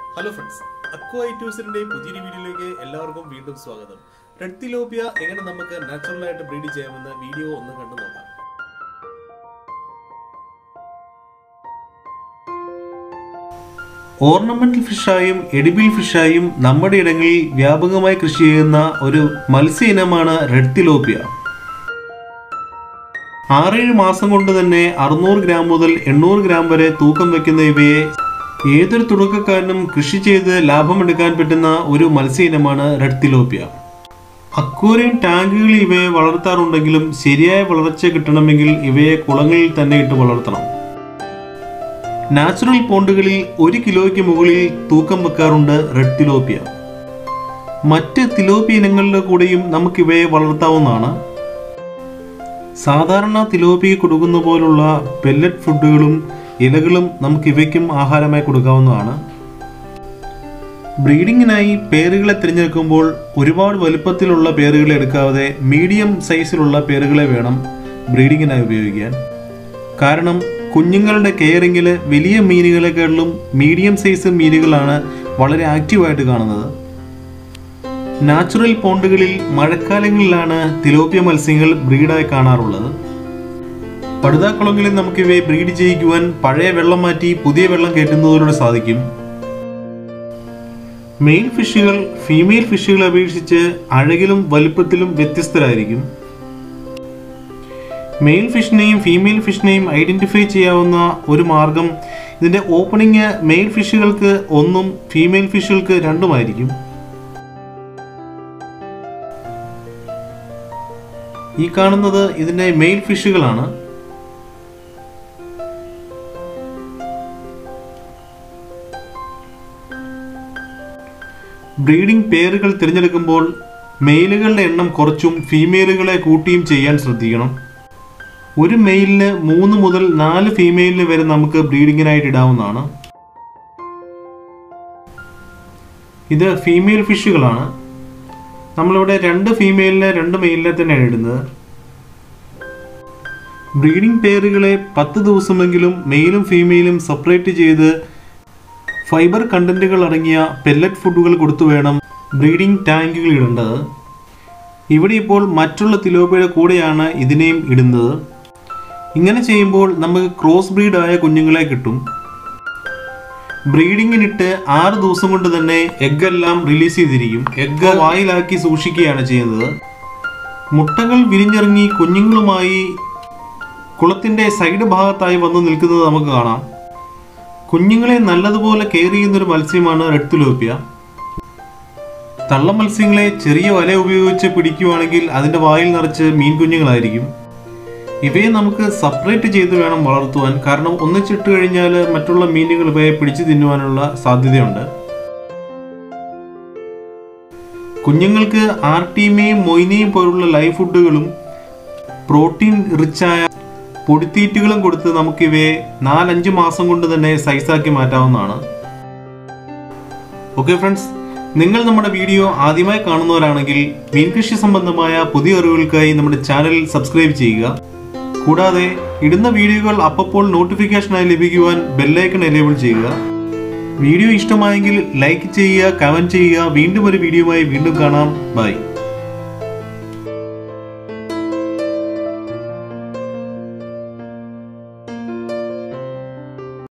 hello friends aqua ഐറ്റൂസിന്റെ പുതിയൊരു വീഡിയോയിലേക്ക് എല്ലാവർക്കും വീണ്ടും സ്വാഗതം റെഡ് തിലോപ്പിയ എങ്ങനെ നമുക്ക് നാച്ചുറൽ ആയിട്ട് ബ്രീഡ് ചെയ്യാമെന്ന് വീഡിയോ ഒന്ന് കണ്ടു നോക്കാം ഓർണമെന്റൽ ഫിഷായും എഡിബിൾ ഫിഷായും നമ്മുടെ ഇടങ്ങളിൽ വ്യാപകമായി കൃഷി ചെയ്യുന്ന ഒരു മത്സ്യ ഇനമാണ് റെഡ് തിലോപ്പിയ ആറേഴ് മാസം കൊണ്ട് തന്നെ അറുന്നൂറ് ഗ്രാം മുതൽ എണ്ണൂറ് ഗ്രാം വരെ തൂക്കം വയ്ക്കുന്ന ഇവയെ ഏതൊരു തുടക്കക്കാരനും കൃഷി ചെയ്ത് ലാഭമെടുക്കാൻ പറ്റുന്ന ഒരു മത്സ്യ ഇനമാണ് റെഡ് തിലോപ്പിയ അക്വേറിയം ടാങ്കുകളിൽ ഇവയെ വളർത്താറുണ്ടെങ്കിലും ശരിയായ വളർച്ച കിട്ടണമെങ്കിൽ ഇവയെ കുളങ്ങളിൽ തന്നെ ഇട്ട് വളർത്തണം നാച്ചുറൽ പോണ്ടുകളിൽ ഒരു കിലോയ്ക്ക് മുകളിൽ തൂക്കം വെക്കാറുണ്ട് റെഡ് തിലോപ്പിയ മറ്റ് തിലോപ്പി ഇനങ്ങളുടെ കൂടെയും നമുക്ക് ഇവയെ വളർത്താവുന്നതാണ് സാധാരണ തിലോപ്പിക്ക് കൊടുക്കുന്ന പോലുള്ള പെല്ലറ്റ് ഫുഡുകളും ഇലകളും നമുക്ക് ഇവയ്ക്കും ആഹാരമായി കൊടുക്കാവുന്നതാണ് ബ്രീഡിങ്ങിനായി പേരുകളെ തിരഞ്ഞെടുക്കുമ്പോൾ ഒരുപാട് വലുപ്പത്തിലുള്ള പേരുകളെ എടുക്കാതെ മീഡിയം സൈസിലുള്ള പേരുകളെ വേണം ബ്രീഡിങ്ങിനായി ഉപയോഗിക്കാൻ കാരണം കുഞ്ഞുങ്ങളുടെ കെയറിങ്ങിൽ വലിയ മീനുകളെക്കാളും മീഡിയം സൈസ് മീനുകളാണ് വളരെ ആക്റ്റീവായിട്ട് കാണുന്നത് നാച്ചുറൽ പോണ്ടുകളിൽ മഴക്കാലങ്ങളിലാണ് തിലോപ്പിയ മത്സ്യങ്ങൾ ബ്രീഡായി കാണാറുള്ളത് പടുതാക്കുളങ്ങളിൽ നമുക്ക് ഇവയെ ബ്രീഡ് ചെയ്യിക്കുവാൻ പഴയ വെള്ളം മാറ്റി പുതിയ വെള്ളം കയറ്റുന്നതിലൂടെ സാധിക്കും മെയിൽ ഫിഷുകൾ ഫീമെയിൽ ഫിഷുകളെ അപേക്ഷിച്ച് അഴകിലും വലുപ്പത്തിലും വ്യത്യസ്തരായിരിക്കും മെയിൽ ഫിഷിനെയും ഫീമെയിൽ ഫിഷിനെയും ഐഡന്റിഫൈ ചെയ്യാവുന്ന ഒരു മാർഗം ഇതിന്റെ ഓപ്പണിങ് മെയിൽ ഫിഷുകൾക്ക് ഒന്നും ഫീമെയിൽ ഫിഷുകൾക്ക് രണ്ടുമായിരിക്കും ഈ കാണുന്നത് ഇതിന്റെ മെയിൽ ഫിഷുകളാണ് ബ്രീഡിംഗ് പേരുകൾ തിരഞ്ഞെടുക്കുമ്പോൾ മെയിലുകളുടെ എണ്ണം കുറച്ചും ഫീമെയിലുകളെ കൂട്ടിയും ചെയ്യാൻ ശ്രദ്ധിക്കണം ഒരു മെയിലിന് മൂന്ന് മുതൽ നാല് ഫീമെയിലിന് വരെ നമുക്ക് ബ്രീഡിങ്ങിനായിട്ട് ഇടാവുന്നതാണ് ഇത് ഫീമെയിൽ ഫിഷുകളാണ് നമ്മളിവിടെ രണ്ട് ഫീമെയിലിനെ രണ്ട് മെയിലിനെ തന്നെയാണ് ഇടുന്നത് ബ്രീഡിംഗ് പേരുകളെ പത്ത് ദിവസമെങ്കിലും മെയിലും ഫീമെയിലും സെപ്പറേറ്റ് ചെയ്ത് ഫൈബർ കണ്ടന്റുകൾ അടങ്ങിയ പെല്ലറ്റ് ഫുഡുകൾ കൊടുത്തു വേണം ബ്രീഡിംഗ് ടാങ്കുകൾ ഇടേണ്ടത് ഇവിടെ ഇപ്പോൾ മറ്റുള്ള തിലോപ്പിയുടെ കൂടെയാണ് ഇതിനെയും ഇടുന്നത് ഇങ്ങനെ ചെയ്യുമ്പോൾ നമുക്ക് ക്രോസ് ബ്രീഡായ കുഞ്ഞുങ്ങളെ കിട്ടും ബ്രീഡിങ്ങിനിട്ട് ആറ് ദിവസം കൊണ്ട് തന്നെ എഗ് എല്ലാം റിലീസ് ചെയ്തിരിക്കും എഗ് വായിലാക്കി സൂക്ഷിക്കുകയാണ് ചെയ്യുന്നത് മുട്ടകൾ വിരിഞ്ഞിറങ്ങി കുഞ്ഞുങ്ങളുമായി കുളത്തിന്റെ സൈഡ് ഭാഗത്തായി വന്ന് നിൽക്കുന്നത് നമുക്ക് കാണാം കുഞ്ഞുങ്ങളെ നല്ലതുപോലെ കെയർ ചെയ്യുന്ന ഒരു മത്സ്യമാണ് റെഡ് തിലോപ്പിയ തള്ള മത്സ്യങ്ങളെ ചെറിയ വല ഉപയോഗിച്ച് പിടിക്കുവാണെങ്കിൽ അതിന്റെ വായിൽ നിറച്ച് മീൻ കുഞ്ഞുങ്ങളായിരിക്കും ഇവയെ നമുക്ക് സെപ്പറേറ്റ് ചെയ്ത് വേണം വളർത്തുവാൻ കാരണം ഒന്നിച്ചിട്ട് കഴിഞ്ഞാൽ മറ്റുള്ള മീനുകൾ ഇവയെ പിടിച്ചു തിന്നുവാനുള്ള സാധ്യതയുണ്ട് കുഞ്ഞുങ്ങൾക്ക് ആർട്ടീമയും മൊയ്നയും പോലുള്ള ലൈവ് ഫുഡുകളും പ്രോട്ടീൻ റിച്ചായ പൊടിത്തീറ്റുകളും കൊടുത്ത് നമുക്ക് ഇവയെ നാലഞ്ച് മാസം കൊണ്ട് തന്നെ സൈസാക്കി മാറ്റാവുന്നതാണ് ഓക്കെ ഫ്രണ്ട്സ് നിങ്ങൾ നമ്മുടെ വീഡിയോ ആദ്യമായി കാണുന്നവരാണെങ്കിൽ മീൻകൃഷി സംബന്ധമായ പുതിയ അറിവുകൾക്കായി നമ്മുടെ ചാനൽ സബ്സ്ക്രൈബ് ചെയ്യുക കൂടാതെ ഇടുന്ന വീഡിയോകൾ അപ്പോൾ നോട്ടിഫിക്കേഷനായി ലഭിക്കുവാൻ ബെല്ലൈക്കൺ എനേബിൾ ചെയ്യുക വീഡിയോ ഇഷ്ടമായെങ്കിൽ ലൈക്ക് ചെയ്യുക കമന്റ് ചെയ്യുക വീണ്ടും ഒരു വീഡിയോയുമായി വീണ്ടും കാണാം ബൈ